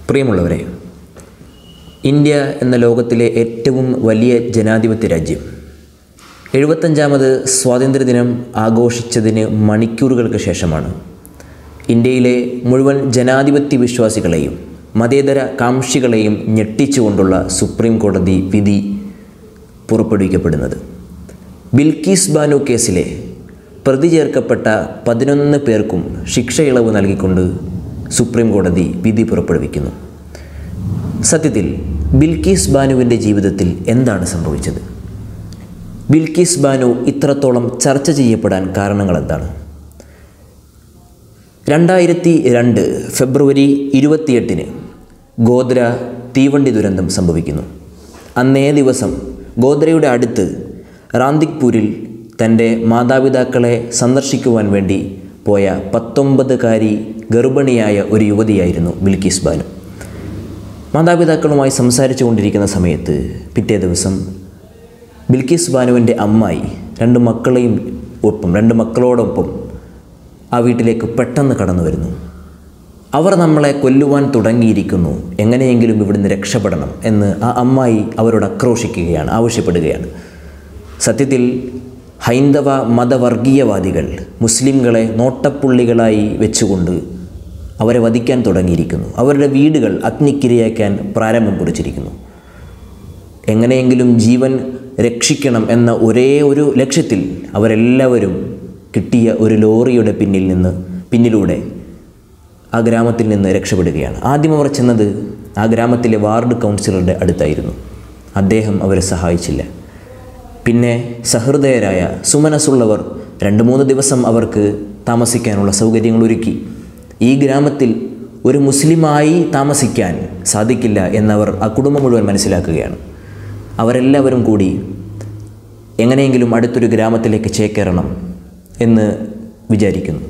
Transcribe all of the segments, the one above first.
പ്രിയമുള്ളവരെ ഇന്ത്യ എന്ന ലോകത്തിലെ ഏറ്റവും വലിയ ജനാധിപത്യ രാജ്യം എഴുപത്തഞ്ചാമത് സ്വാതന്ത്ര്യദിനം ആഘോഷിച്ചതിന് മണിക്കൂറുകൾക്ക് ശേഷമാണ് ഇന്ത്യയിലെ മുഴുവൻ ജനാധിപത്യ വിശ്വാസികളെയും മതേതര കാംക്ഷികളെയും ഞെട്ടിച്ചുകൊണ്ടുള്ള സുപ്രീം കോടതി വിധി പുറപ്പെടുവിക്കപ്പെടുന്നത് ബിൽക്കീസ് ബാനു കേസിലെ പ്രതി ചേർക്കപ്പെട്ട പതിനൊന്ന് പേർക്കും ശിക്ഷ ഇളവ് നൽകിക്കൊണ്ട് സുപ്രീം കോടതി വിധി പുറപ്പെടുവിക്കുന്നു സത്യത്തിൽ ബിൽക്കീസ് ബാനുവിൻ്റെ ജീവിതത്തിൽ എന്താണ് സംഭവിച്ചത് ബിൽക്കീസ് ബാനു ഇത്രത്തോളം ചർച്ച ചെയ്യപ്പെടാൻ കാരണങ്ങൾ എന്താണ് രണ്ടായിരത്തി രണ്ട് ഫെബ്രുവരി ഇരുപത്തിയെട്ടിന് ഗോദ്ര തീവണ്ടി ദുരന്തം സംഭവിക്കുന്നു അന്നേ ദിവസം ഗോദ്രയുടെ അടുത്ത് റാന്തിക്പൂരിൽ തൻ്റെ മാതാപിതാക്കളെ സന്ദർശിക്കുവാൻ വേണ്ടി പോയ പത്തൊമ്പതുകാരി ഗർഭിണിയായ ഒരു യുവതിയായിരുന്നു ബിൽക്കീസ് ബാനു മാതാപിതാക്കളുമായി സംസാരിച്ചു കൊണ്ടിരിക്കുന്ന സമയത്ത് പിറ്റേ ദിവസം ബിൽക്കീസ് ബാനുവിൻ്റെ അമ്മായി രണ്ട് മക്കളെയും ഒപ്പം രണ്ട് മക്കളോടൊപ്പം ആ വീട്ടിലേക്ക് പെട്ടെന്ന് കടന്നു വരുന്നു അവർ നമ്മളെ കൊല്ലുവാൻ തുടങ്ങിയിരിക്കുന്നു എങ്ങനെയെങ്കിലും ഇവിടുന്ന് രക്ഷപ്പെടണം എന്ന് ആ അമ്മായി അവരോട് ആക്രോശിക്കുകയാണ് ആവശ്യപ്പെടുകയാണ് സത്യത്തിൽ ഹൈന്ദവ മതവർഗീയവാദികൾ മുസ്ലിംകളെ നോട്ടപ്പുള്ളികളായി വെച്ചുകൊണ്ട് അവരെ വധിക്കാൻ തുടങ്ങിയിരിക്കുന്നു അവരുടെ വീടുകൾ അഗ്നിക്കിരയാക്കാൻ പ്രാരംഭം കുറിച്ചിരിക്കുന്നു എങ്ങനെയെങ്കിലും ജീവൻ രക്ഷിക്കണം എന്ന ഒരേ ഒരു ലക്ഷ്യത്തിൽ അവരെല്ലാവരും കിട്ടിയ ഒരു ലോറിയുടെ പിന്നിൽ നിന്ന് പിന്നിലൂടെ ആ ഗ്രാമത്തിൽ നിന്ന് രക്ഷപ്പെടുകയാണ് ആദ്യം അവർ ചെന്നത് ആ ഗ്രാമത്തിലെ വാർഡ് കൗൺസിലറുടെ അടുത്തായിരുന്നു അദ്ദേഹം അവരെ സഹായിച്ചില്ല പിന്നെ സഹൃദയരായ സുമനസ്സുള്ളവർ രണ്ട് മൂന്ന് ദിവസം അവർക്ക് താമസിക്കാനുള്ള സൗകര്യങ്ങൾ ഒരുക്കി ഈ ഗ്രാമത്തിൽ ഒരു മുസ്ലിമായി താമസിക്കാൻ സാധിക്കില്ല എന്നവർ ആ കുടുംബം മുഴുവൻ മനസ്സിലാക്കുകയാണ് അവരെല്ലാവരും കൂടി എങ്ങനെയെങ്കിലും അടുത്തൊരു ഗ്രാമത്തിലേക്ക് ചേക്കേറണം എന്ന് വിചാരിക്കുന്നു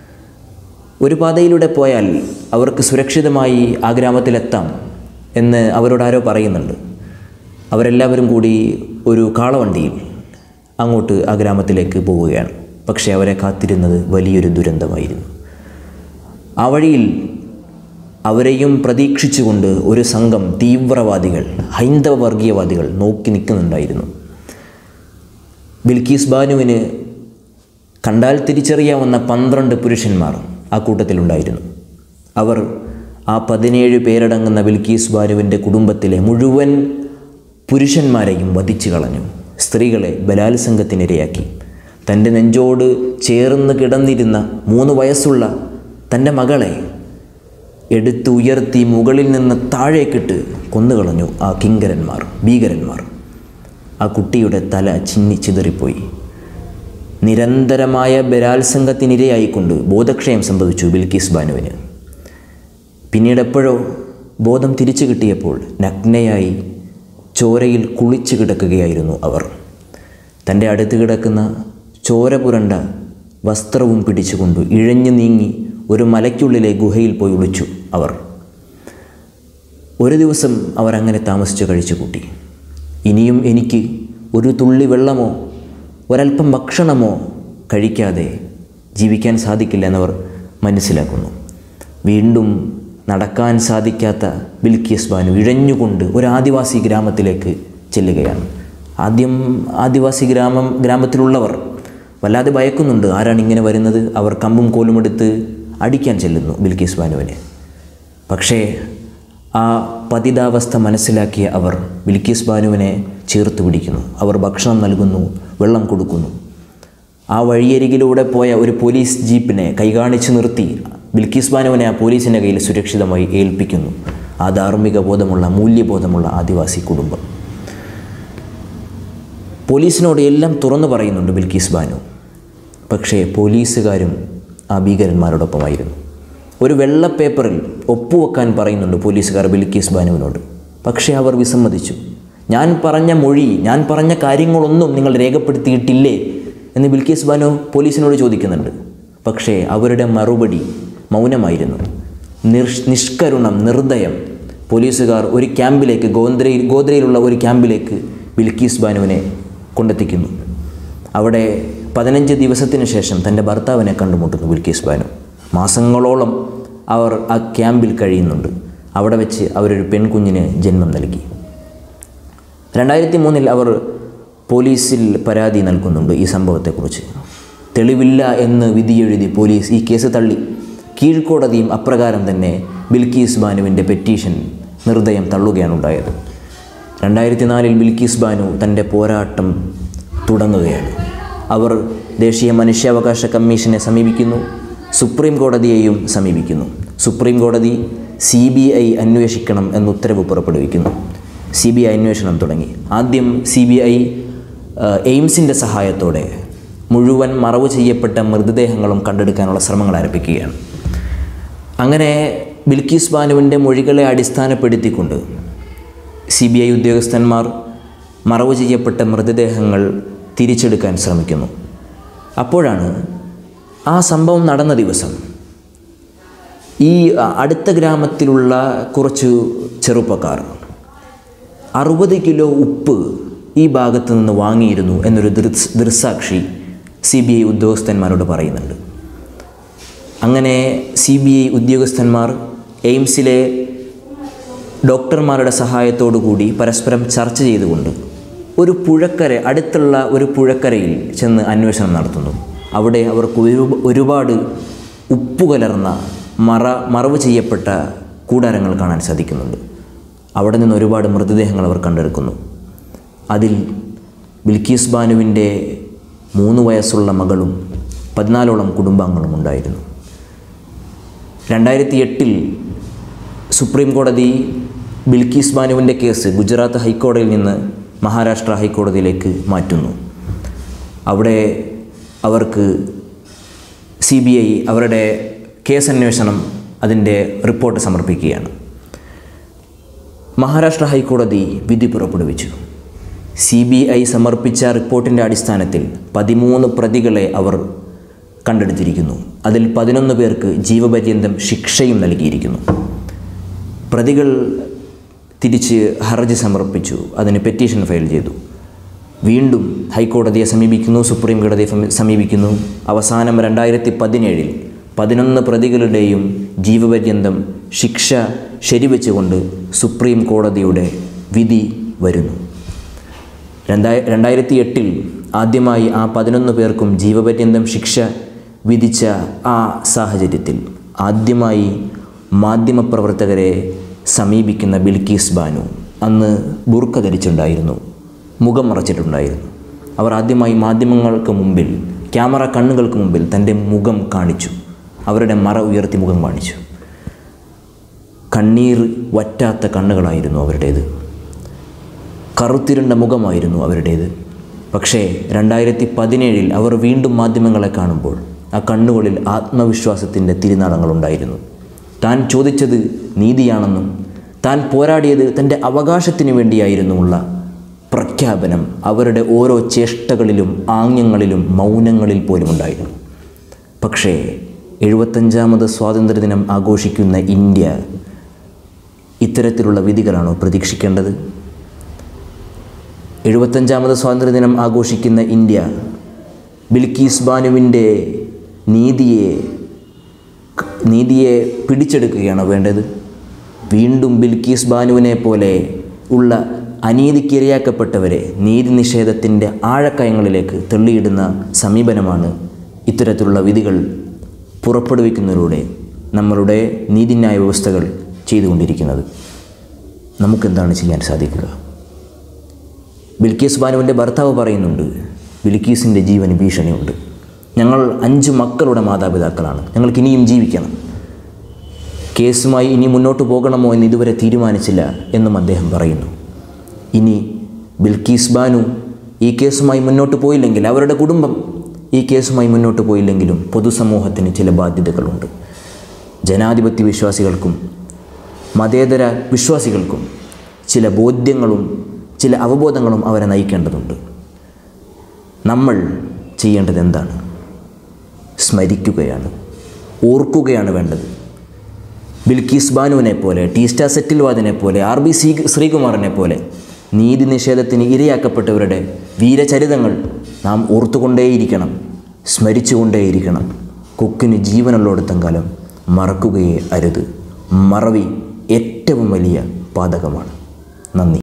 ഒരു പാതയിലൂടെ പോയാൽ അവർക്ക് സുരക്ഷിതമായി ആ ഗ്രാമത്തിലെത്താം എന്ന് അവരോട് ആരോ പറയുന്നുണ്ട് അവരെല്ലാവരും കൂടി ഒരു കാളവണ്ടിയിൽ അങ്ങോട്ട് ആ ഗ്രാമത്തിലേക്ക് പോവുകയാണ് പക്ഷേ അവരെ കാത്തിരുന്നത് വലിയൊരു ദുരന്തമായിരുന്നു ആ വഴിയിൽ അവരെയും പ്രതീക്ഷിച്ചുകൊണ്ട് ഒരു സംഘം തീവ്രവാദികൾ ഹൈന്ദവ വർഗീയവാദികൾ നോക്കി നിൽക്കുന്നുണ്ടായിരുന്നു ബിൽക്കീസ് ബാനുവിന് കണ്ടാൽ തിരിച്ചറിയാവുന്ന പന്ത്രണ്ട് പുരുഷന്മാർ ആ കൂട്ടത്തിലുണ്ടായിരുന്നു അവർ ആ പതിനേഴ് പേരടങ്ങുന്ന ബിൽക്കീസ് ബാനുവിൻ്റെ കുടുംബത്തിലെ മുഴുവൻ പുരുഷന്മാരെയും വധിച്ചു കളഞ്ഞു സ്ത്രീകളെ ബലാത്സംഗത്തിനിരയാക്കി തൻ്റെ നെഞ്ചോട് ചേർന്ന് കിടന്നിരുന്ന മൂന്ന് വയസ്സുള്ള തൻ്റെ മകളെ എടുത്ത് ഉയർത്തി മുകളിൽ നിന്ന് താഴേക്കിട്ട് കൊന്നുകളഞ്ഞു ആ കിങ്കരന്മാർ ഭീകരന്മാർ ആ കുട്ടിയുടെ തല ചിന്നി ചിതറിപ്പോയി നിരന്തരമായ ബലാത്സംഗത്തിനിരയായിക്കൊണ്ട് ബോധക്ഷയം സംഭവിച്ചു ബിൽക്കീസ് ബാനുവിന് പിന്നീട് എപ്പോഴോ ബോധം തിരിച്ചു കിട്ടിയപ്പോൾ നഗ്നയായി ചോരയിൽ കുളിച്ചു കിടക്കുകയായിരുന്നു അവർ തൻ്റെ അടുത്ത് കിടക്കുന്ന ചോര പുരണ്ട വസ്ത്രവും പിടിച്ചുകൊണ്ട് ഇഴഞ്ഞു നീങ്ങി ഒരു മലയ്ക്കുള്ളിലെ ഗുഹയിൽ പോയി ഒളിച്ചു അവർ ഒരു ദിവസം അവർ അങ്ങനെ താമസിച്ചു കഴിച്ചു കൂട്ടി ഇനിയും എനിക്ക് ഒരു തുള്ളി വെള്ളമോ ഒരല്പം ഭക്ഷണമോ കഴിക്കാതെ ജീവിക്കാൻ സാധിക്കില്ല എന്നവർ മനസ്സിലാക്കുന്നു വീണ്ടും നടക്കാൻ സാധിക്കാത്ത ബിൽക്കിയസ് ബാനു ഇഴഞ്ഞുകൊണ്ട് ഒരു ആദിവാസി ഗ്രാമത്തിലേക്ക് ചെല്ലുകയാണ് ആദ്യം ആദിവാസി ഗ്രാമം ഗ്രാമത്തിലുള്ളവർ വല്ലാതെ ഭയക്കുന്നുണ്ട് ആരാണ് ഇങ്ങനെ വരുന്നത് അവർ കമ്പും കോലും എടുത്ത് അടിക്കാൻ ചെല്ലുന്നു ബിൽക്കീസ് ബാനുവിനെ പക്ഷേ ആ പതിതാവസ്ഥ മനസ്സിലാക്കിയ അവർ ബിൽക്കീസ് ബാനുവിനെ ചേർത്ത് പിടിക്കുന്നു അവർ ഭക്ഷണം നൽകുന്നു വെള്ളം കൊടുക്കുന്നു ആ വഴിയരികിലൂടെ പോയ ഒരു പോലീസ് ജീപ്പിനെ കൈകാണിച്ച് നിർത്തി ബിൽക്കീസ് ബാനുവിനെ ആ പോലീസിൻ്റെ കയ്യിൽ സുരക്ഷിതമായി ഏൽപ്പിക്കുന്നു ആ ധാർമ്മിക ബോധമുള്ള മൂല്യബോധമുള്ള ആദിവാസി കുടുംബം പോലീസിനോട് എല്ലാം തുറന്നു പറയുന്നുണ്ട് ബിൽക്കീസ് ബാനു പക്ഷേ പോലീസുകാരും ആ ഭീകരന്മാരോടൊപ്പമായിരുന്നു ഒരു വെള്ള പേപ്പറിൽ ഒപ്പുവെക്കാൻ പറയുന്നുണ്ട് പോലീസുകാർ ബിൽക്കീസ് ബാനുവിനോട് പക്ഷേ അവർ വിസമ്മതിച്ചു ഞാൻ പറഞ്ഞ മൊഴി ഞാൻ പറഞ്ഞ കാര്യങ്ങളൊന്നും നിങ്ങൾ രേഖപ്പെടുത്തിയിട്ടില്ലേ എന്ന് ബിൽക്കീസ് ബാനു പോലീസിനോട് ചോദിക്കുന്നുണ്ട് പക്ഷേ അവരുടെ മറുപടി മൗനമായിരുന്നു നിഷ് നിഷ്കരുണം നിർദ്ദയം പോലീസുകാർ ഒരു ക്യാമ്പിലേക്ക് ഗോന്ദ്രയിൽ ഗോദ്രയിലുള്ള ഒരു ക്യാമ്പിലേക്ക് ബിൽക്കീസ് ബാനുവിനെ കൊണ്ടെത്തിക്കുന്നു അവിടെ പതിനഞ്ച് ദിവസത്തിന് ശേഷം തൻ്റെ ഭർത്താവിനെ കണ്ടുമുട്ടുന്നു ബിൽക്കീസ് ബാനു മാസങ്ങളോളം അവർ ആ ക്യാമ്പിൽ കഴിയുന്നുണ്ട് അവിടെ വെച്ച് അവരൊരു പെൺകുഞ്ഞിന് ജന്മം നൽകി രണ്ടായിരത്തി മൂന്നിൽ അവർ പോലീസിൽ പരാതി നൽകുന്നുണ്ട് ഈ സംഭവത്തെക്കുറിച്ച് തെളിവില്ല എന്ന് വിധിയെഴുതി പോലീസ് ഈ കേസ് തള്ളി കീഴ്ക്കോടതിയും അപ്രകാരം തന്നെ ബിൽക്കീസ് ബാനുവിൻ്റെ പെറ്റീഷൻ നിർദ്ദയം തള്ളുകയാണ് ഉണ്ടായത് രണ്ടായിരത്തി നാലിൽ ബിൽക്കീസ് ബാനു തൻ്റെ പോരാട്ടം തുടങ്ങുകയാണ് അവർ ദേശീയ മനുഷ്യാവകാശ കമ്മീഷനെ സമീപിക്കുന്നു സുപ്രീം കോടതിയെയും സമീപിക്കുന്നു സുപ്രീം കോടതി സി ബി ഐ അന്വേഷിക്കണം എന്ന ഉത്തരവ് പുറപ്പെടുവിക്കുന്നു സി ബി ഐ അന്വേഷണം തുടങ്ങി ആദ്യം സി ബി ഐ എയിംസിൻ്റെ സഹായത്തോടെ മുഴുവൻ മറവ് ചെയ്യപ്പെട്ട മൃതദേഹങ്ങളും കണ്ടെടുക്കാനുള്ള ശ്രമങ്ങൾ ആരംഭിക്കുകയാണ് അങ്ങനെ ബിൽക്കീസ് ബാനുവിൻ്റെ മൊഴികളെ അടിസ്ഥാനപ്പെടുത്തിക്കൊണ്ട് സി ബി ഐ ഉദ്യോഗസ്ഥന്മാർ മറവ് ചെയ്യപ്പെട്ട മൃതദേഹങ്ങൾ തിരിച്ചെടുക്കാൻ ശ്രമിക്കുന്നു അപ്പോഴാണ് ആ സംഭവം നടന്ന ദിവസം ഈ അടുത്ത ഗ്രാമത്തിലുള്ള കുറച്ച് ചെറുപ്പക്കാർ അറുപത് കിലോ ഉപ്പ് ഈ ഭാഗത്ത് നിന്ന് വാങ്ങിയിരുന്നു എന്നൊരു ദൃസ് ദൃസാക്ഷി സി ബി ഐ ഉദ്യോഗസ്ഥന്മാരോട് പറയുന്നുണ്ട് അങ്ങനെ സി ബി ഐ ഉദ്യോഗസ്ഥന്മാർ എയിംസിലെ ഡോക്ടർമാരുടെ സഹായത്തോടു കൂടി പരസ്പരം ചർച്ച ചെയ്തുകൊണ്ട് ഒരു പുഴക്കര അടുത്തുള്ള ഒരു പുഴക്കരയിൽ ചെന്ന് അന്വേഷണം നടത്തുന്നു അവിടെ അവർക്ക് ഒരു ഒരുപാട് ഉപ്പ് കലർന്ന മറ മറവ് ചെയ്യപ്പെട്ട കൂടാരങ്ങൾ കാണാൻ സാധിക്കുന്നുണ്ട് അവിടെ നിന്ന് ഒരുപാട് മൃതദേഹങ്ങൾ അവർ കണ്ടെടുക്കുന്നു അതിൽ ബിൽക്കീസ് ബാനുവിൻ്റെ മൂന്ന് വയസ്സുള്ള മകളും പതിനാലോളം കുടുംബാംഗങ്ങളും ഉണ്ടായിരുന്നു രണ്ടായിരത്തി എട്ടിൽ സുപ്രീം കോടതി ബിൽക്കീസ് ബാനുവിൻ്റെ കേസ് ഗുജറാത്ത് ഹൈക്കോടതിയിൽ നിന്ന് മഹാരാഷ്ട്ര ഹൈക്കോടതിയിലേക്ക് മാറ്റുന്നു അവിടെ അവർക്ക് സി ബി ഐ അവരുടെ കേസ് അന്വേഷണം അതിൻ്റെ റിപ്പോർട്ട് സമർപ്പിക്കുകയാണ് മഹാരാഷ്ട്ര ഹൈക്കോടതി വിധി പുറപ്പെടുവിച്ചു സി ബി ഐ സമർപ്പിച്ച റിപ്പോർട്ടിൻ്റെ അടിസ്ഥാനത്തിൽ പതിമൂന്ന് പ്രതികളെ അവർ കണ്ടെടുത്തിരിക്കുന്നു അതിൽ പതിനൊന്ന് പേർക്ക് ജീവപര്യന്തം ശിക്ഷയും നൽകിയിരിക്കുന്നു പ്രതികൾ തിരിച്ച് ഹർജി സമർപ്പിച്ചു അതിന് പെറ്റീഷൻ ഫയൽ ചെയ്തു വീണ്ടും ഹൈക്കോടതിയെ സമീപിക്കുന്നു സുപ്രീം കോടതിയെ സമീ- സമീപിക്കുന്നു അവസാനം രണ്ടായിരത്തി പതിനേഴിൽ പതിനൊന്ന് പ്രതികളുടെയും ജീവപര്യന്തം ശിക്ഷ ശരിവെച്ചുകൊണ്ട് സുപ്രീം കോടതിയുടെ വിധി വരുന്നു രണ്ടായ രണ്ടായിരത്തി എട്ടിൽ ആദ്യമായി ആ പതിനൊന്ന് പേർക്കും ജീവപര്യന്തം ശിക്ഷ വിധിച്ച ആ സാഹചര്യത്തിൽ ആദ്യമായി മാധ്യമപ്രവർത്തകരെ സമീപിക്കുന്ന ബിൽക്കീസ് ബാനു അന്ന് ബുർക്ക ധരിച്ചിട്ടുണ്ടായിരുന്നു മുഖം മറച്ചിട്ടുണ്ടായിരുന്നു അവർ ആദ്യമായി മാധ്യമങ്ങൾക്ക് മുമ്പിൽ ക്യാമറ കണ്ണുകൾക്ക് മുമ്പിൽ തൻ്റെ മുഖം കാണിച്ചു അവരുടെ മറ ഉയർത്തി മുഖം കാണിച്ചു കണ്ണീർ വറ്റാത്ത കണ്ണുകളായിരുന്നു അവരുടേത് കറുത്തിരുണ്ട മുഖമായിരുന്നു അവരുടേത് പക്ഷേ രണ്ടായിരത്തി പതിനേഴിൽ അവർ വീണ്ടും മാധ്യമങ്ങളെ കാണുമ്പോൾ ആ കണ്ണുകളിൽ ആത്മവിശ്വാസത്തിൻ്റെ തിരുനാളങ്ങളുണ്ടായിരുന്നു താൻ ചോദിച്ചത് നീതിയാണെന്നും താൻ പോരാടിയത് തൻ്റെ അവകാശത്തിന് വേണ്ടിയായിരുന്നുമുള്ള പ്രഖ്യാപനം അവരുടെ ഓരോ ചേഷ്ടകളിലും ആംഗ്യങ്ങളിലും മൗനങ്ങളിൽ പോലും ഉണ്ടായിരുന്നു പക്ഷേ എഴുപത്തഞ്ചാമത് സ്വാതന്ത്ര്യദിനം ആഘോഷിക്കുന്ന ഇന്ത്യ ഇത്തരത്തിലുള്ള വിധികളാണോ പ്രതീക്ഷിക്കേണ്ടത് എഴുപത്തഞ്ചാമത് സ്വാതന്ത്ര്യദിനം ആഘോഷിക്കുന്ന ഇന്ത്യ ബിൽക്കീസ് ബാനുവിൻ്റെ നീതിയെ നീതിയെ പിടിച്ചെടുക്കുകയാണോ വേണ്ടത് വീണ്ടും ബിൽക്കീസ് ബാനുവിനെ പോലെ ഉള്ള അനീതിക്ക് ഇരയാക്കപ്പെട്ടവരെ നീതി നിഷേധത്തിൻ്റെ ആഴക്കയങ്ങളിലേക്ക് തള്ളിയിടുന്ന സമീപനമാണ് ഇത്തരത്തിലുള്ള വിധികൾ പുറപ്പെടുവിക്കുന്നതിലൂടെ നമ്മളുടെ നീതിന്യായ വ്യവസ്ഥകൾ ചെയ്തുകൊണ്ടിരിക്കുന്നത് നമുക്കെന്താണ് ചെയ്യാൻ സാധിക്കുക ബിൽക്കീസ് ബാനുവിൻ്റെ ഭർത്താവ് പറയുന്നുണ്ട് ബിൽക്കീസിൻ്റെ ജീവന് ഭീഷണിയുണ്ട് ഞങ്ങൾ അഞ്ച് മക്കളുടെ മാതാപിതാക്കളാണ് ഞങ്ങൾക്ക് ഇനിയും ജീവിക്കണം കേസുമായി ഇനി മുന്നോട്ട് പോകണമോ എന്ന് ഇതുവരെ തീരുമാനിച്ചില്ല എന്നും അദ്ദേഹം പറയുന്നു ഇനി ബിൽക്കീസ് ബാനു ഈ കേസുമായി മുന്നോട്ട് പോയില്ലെങ്കിൽ അവരുടെ കുടുംബം ഈ കേസുമായി മുന്നോട്ട് പോയില്ലെങ്കിലും പൊതുസമൂഹത്തിന് ചില ബാധ്യതകളുണ്ട് ജനാധിപത്യ വിശ്വാസികൾക്കും മതേതര വിശ്വാസികൾക്കും ചില ബോധ്യങ്ങളും ചില അവബോധങ്ങളും അവരെ നയിക്കേണ്ടതുണ്ട് നമ്മൾ ചെയ്യേണ്ടത് എന്താണ് സ്മരിക്കുകയാണ് ഓർക്കുകയാണ് വേണ്ടത് ബിൽക്കീസ് ബാനുവിനെ പോലെ ടീസ്റ്റ സെറ്റിൽവാദിനെ പോലെ ആർ ബി സി ശ്രീകുമാറിനെ പോലെ നീതി നിഷേധത്തിന് ഇരയാക്കപ്പെട്ടവരുടെ വീരചരിതങ്ങൾ നാം ഓർത്തുകൊണ്ടേയിരിക്കണം സ്മരിച്ചുകൊണ്ടേയിരിക്കണം കൊക്കിന് ജീവനുള്ളിടത്തം കാലം മറക്കുകയേ അരുത് മറവി ഏറ്റവും ഏറ്റവും വലിയ പാതകമാണ് നന്ദി